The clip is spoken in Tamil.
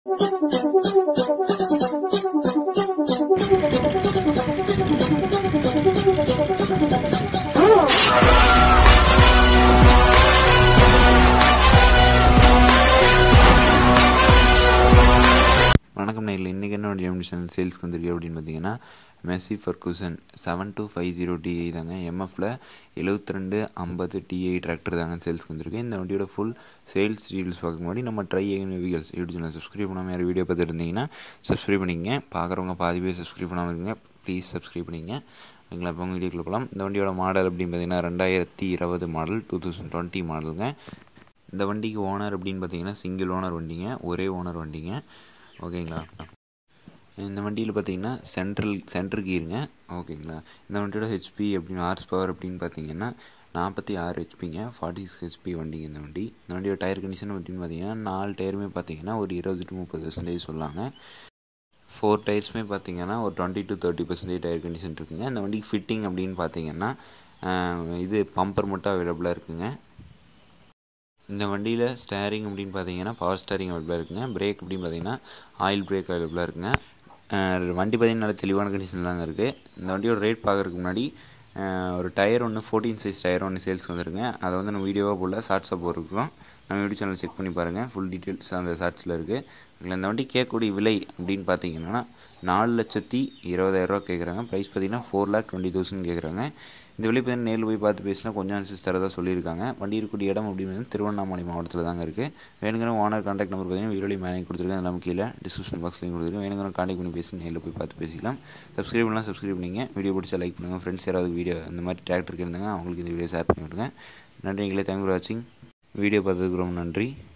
வணக்கம் நேரில் இன்றைக்கி என்ன வண்டி சேனல் சேல்ஸ்க்கு வந்திருக்கு அப்படின்னு பார்த்தீங்கன்னா Massey Ferguson seven two five zero DI தாங்க எம்எஃப்பில் எழுபத்தி ரெண்டு ஐம்பது டிஐ டிராக்டர் தாங்க சேல்ஸ்க்கு வந்திருக்கு இந்த வண்டியோட ஃபுல் சேல்ஸ் டீட்டெயில்ஸ் பார்க்க முன்னாடி நம்ம try vehicles YouTube channel subscribe பண்ணாமல் யாரும் வீடியோ பார்த்துட்டு இருந்தீங்கன்னா சப்ஸ்கிரைப் பண்ணிக்கங்க பார்க்குறவங்க பாதி பேர் சப்ஸ்கிரைப் பண்ணாமல் இருக்கீங்க ப்ளீஸ் சப்ஸ்கிரைப் பண்ணிங்க ஓகேங்களா இப்போ உங்கள் வீடியோக்குள்ள போகலாம் இந்த வண்டியோட மாடல் அப்படின்னு பார்த்தீங்கன்னா ரெண்டாயிரத்தி இருபது மாடல் டூ தௌசண்ட் டுவெண்ட்டி மாடலுங்க இந்த வண்டிக்கு ஓனர் அப்படின்னு பார்த்தீங்கன்னா சிங்கிள் ஓனர் வண்டிங்க ஒரே ஓனர் வண்டிங்க ஓகேங்களா இந்த வண்டியில் பார்த்தீங்கன்னா சென்ட்ரல் சென்ட்ரு கீருங்க ஓகேங்களா இந்த வண்டியோட ஹெச்பி அப்படின்னு ஹார்ஸ் பவர் அப்படின்னு பார்த்தீங்கன்னா நாற்பத்தி ஆறு ஹெச்பிங்க ஃபார்ட்டி சிக்ஸ் ஹெச்பி வண்டிங்க இந்த வண்டி இந்த வண்டியோட டயர் கண்டிஷன் அப்படின்னு பார்த்தீங்கன்னா நாலு டயருமே பார்த்தீங்கன்னா ஒரு இருபது டு முப்பது பர்சன்டேஜ் சொல்லாங்க ஃபோர் டயர்ஸுமே பார்த்தீங்கன்னா ஒரு twenty to thirty percentage tyre condition இருக்குங்க இந்த வண்டிக்கு ஃபிட்டிங் அப்படின்னு பார்த்தீங்கன்னா இது பம்பர் மட்டும் அவைலபிளாக இருக்குங்க இந்த வண்டியில் ஸ்டேரிங் அப்படின்னு பார்த்தீங்கன்னா பவர் ஸ்டேரிங் அவைலபிளாக இருக்குங்க பிரேக் அப்படின்னு பார்த்தீங்கன்னா ஆயில் பிரேக் அவைலபிளாக இருக்குங்க வண்டி பார்த்தீங்கன்னா நல்ல தெளிவான கண்டிஷன் தாங்க இருக்குது இந்த வண்டியோட ரேட் பார்க்குறதுக்கு முன்னாடி ஒரு டயர் ஒன்று ஃபோர்டீன் சைஸ் டயர் ஒன்று சேல்ஸ் வந்துருங்க அதை வந்து நம்ம வீடியோவாக போடல ஷார்ட்ஸாக போட்டிருக்கோம் நம்ம யூடியூப் சேனல் செக் பண்ணி பாருங்கள் ஃபுல் டீட்டெயில்ஸ் அந்த ஷார்ட்ஸில் இருக்குது இதில் இந்த வண்டி கேட்கக்கூடிய விலை அப்படின்னு பார்த்தீங்கன்னா நாலு லட்சத்தி இருபதாயிரரூவா கேட்குறாங்க ப்ரைஸ் பார்த்தீங்கன்னா ஃபோர் லேக் டுவெண்ட்டி தௌசண்ட் கேட்குறாங்க இந்த விலை பார்த்தீங்கன்னா நேரில் போய் பார்த்து பேசினா கொஞ்சம் அனுசரிச்சு தரதாக சொல்லியிருக்காங்க வண்டி இருக்கக்கூடிய இடம் அப்படின்னு திருவண்ணாமலை மாவட்டத்தில் தாங்க இருக்குது வேணுங்கிற ஓனர் கான்டாக்ட் நம்பர் பார்த்தீங்கன்னா வீடியோலையும் மேலே கொடுத்துருக்கேன் அதெல்லாம் கீழே டிஸ்கிரிப்ஷன் பாக்ஸ்லையும் கொடுத்துருக்கேன் வேணுங்கிற கான்டாக்ட் பண்ணி பேசி நேரில் போய் பார்த்து பேசிக்கலாம் சப்ஸ்கிரைப் பண்ணலாம் சப்ஸ்கிரைப் பண்ணிங்க வீடியோ பிடிச்சா லைக் பண்ணுங்கள் ஃப்ரெண்ட்ஸ் யாராவது வீடியோ இந்த மாதிரி டிராக்டருக்கு இருந்தாங்க அவங்களுக்கு இந்த வீடியோ ஷேர் பண்ணி விடுங்க நன்றி எங்களே தேங்க்யூ வாட்சிங் வீடியோ பார்த்ததுக்கு ரொம்ப நன்றி